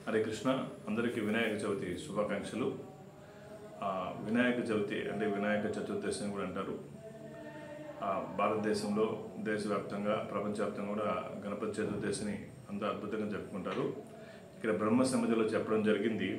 హరే కృష్ణ అందరికీ వినాయక చవితి శుభాకాంక్షలు ఆ, వినాయక చవితి అంటే వినాయక చతుర్దశి అని కూడా అంటారు ఆ, భారతదేశంలో దేశవ్యాప్తంగా ప్రపంచవ్యాప్తంగా కూడా గణపతి చతుర్దశిని అంత అద్భుతంగా జరుపుకుంటారు ఇక్కడ బ్రహ్మ సమితిలో చెప్పడం జరిగింది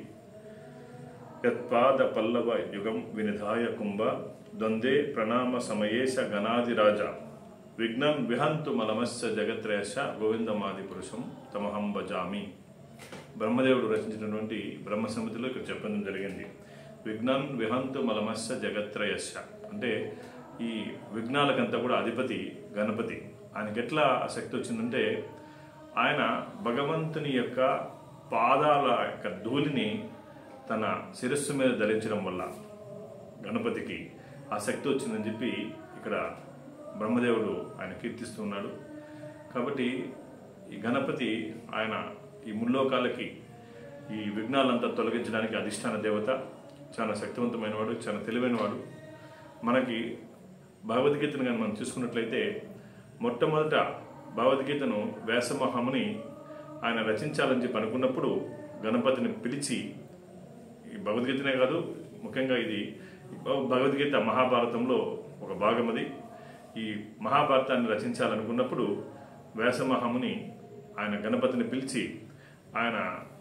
యత్పాద పల్లవ యుగం వినిధాయ కుంభ ద్వందే ప్రణామ సమయేశ గణాదిరాజ విఘ్నం విహంతు మలమస్య జగత్రేశ గోవిందమాది పురుషం తమహం భజామి బ్రహ్మదేవుడు రచించినటువంటి బ్రహ్మ సమితిలో ఇక్కడ చెప్పడం జరిగింది విఘ్నం విహంతు మలమస్య జగత్రయస్య అంటే ఈ విఘ్నాలకంతా కూడా అధిపతి గణపతి ఆయనకి ఎట్లా ఆ శక్తి వచ్చిందంటే ఆయన భగవంతుని యొక్క పాదాల యొక్క ధూళిని తన శిరస్సు మీద ధరించడం వల్ల గణపతికి ఆ శక్తి వచ్చిందని చెప్పి ఇక్కడ బ్రహ్మదేవుడు ఆయన కీర్తిస్తున్నాడు కాబట్టి ఈ గణపతి ఆయన ఈ ముల్లోకాలకి ఈ విఘ్నాలంతా తొలగించడానికి అధిష్టాన దేవత చాలా శక్తివంతమైనవాడు చాలా తెలివైనవాడు మనకి భగవద్గీతను కానీ మనం చూసుకున్నట్లయితే మొట్టమొదట భగవద్గీతను వ్యాసమహాముని ఆయన రచించాలని చెప్పి అనుకున్నప్పుడు గణపతిని పిలిచి ఈ భగవద్గీతనే కాదు ముఖ్యంగా ఇది భగవద్గీత మహాభారతంలో ఒక భాగం అది ఈ మహాభారతాన్ని రచించాలనుకున్నప్పుడు వ్యాసమహాముని ఆయన గణపతిని పిలిచి ఆయన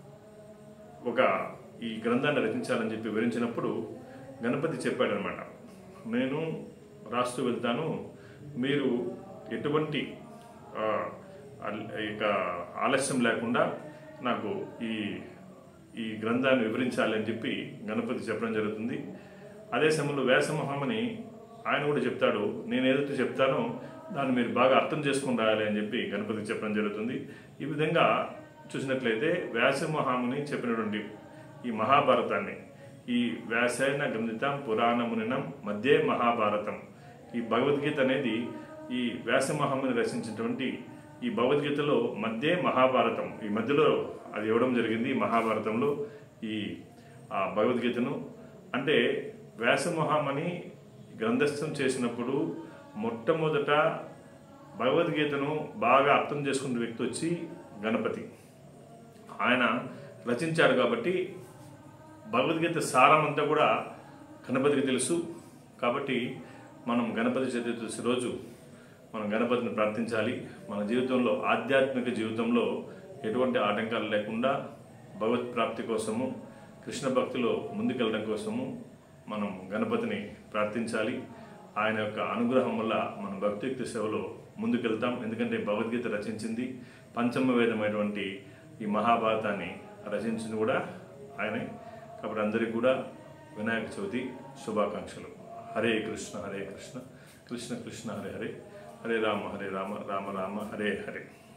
ఒక ఈ గ్రంథాన్ని రచించాలని చెప్పి వివరించినప్పుడు గణపతి చెప్పాడనమాట నేను రాస్తూ వెళ్తాను మీరు ఎటువంటి ఆ, అల్- ఇక ఆలస్యం లేకుండా నాకు ఈ ఈ గ్రంథాన్ని వివరించాలి అని చెప్పి గణపతి చెప్పడం జరుగుతుంది అదే సమయంలో వ్యాసమహామని ఆయన కూడా చెప్తాడు నేను ఏదైతే చెప్తానో దాన్ని మీరు బాగా అర్థం చేసుకుని రాయాలి అని చెప్పి గణపతికి చెప్పడం జరుగుతుంది ఈ విధంగా చూసినట్లయితే వ్యాసమహాముని చెప్పినటువంటి ఈ మహాభారతాన్ని ఈ వ్యాసైన గ్రంథితం పురాణమునినం మధ్య మహాభారతం ఈ భగవద్గీత అనేది ఈ వ్యాసమహాముని రచించినటువంటి ఈ భగవద్గీతలో మధ్య మహాభారతం ఈ మధ్యలో అది ఇవ్వడం జరిగింది ఈ మహాభారతంలో ఈ ఆ భగవద్గీతను అంటే వ్యాసమహామని గ్రంథస్థం చేసినప్పుడు మొట్టమొదట భగవద్గీతను బాగా అర్థం చేసుకున్న వ్యక్తి వచ్చి గణపతి ఆయన రచించాడు కాబట్టి భగవద్గీత సారం అంతా కూడా గణపతికి తెలుసు కాబట్టి మనం గణపతి చతుర్దశి రోజు మనం గణపతిని ప్రార్థించాలి మన జీవితంలో ఆధ్యాత్మిక జీవితంలో ఎటువంటి ఆటంకాలు లేకుండా భగవత్ ప్రాప్తి కోసము కృష్ణ భక్తిలో ముందుకెళ్ళడం కోసము మనం గణపతిని ప్రార్థించాలి ఆయన యొక్క అనుగ్రహం వల్ల మన భక్తియుక్త సేవలో ముందుకెళ్తాం ఎందుకంటే భగవద్గీత రచించింది పంచమ వేదమైనటువంటి ఈ మహాభారతాన్ని రచించింది కూడా ఆయనే కాబట్టి అందరికీ కూడా వినాయక చవితి శుభాకాంక్షలు హరే కృష్ణ హరే కృష్ణ కృష్ణ కృష్ణ హరే హరే హరే రామ హరే రామ రామ రామ హరే హరే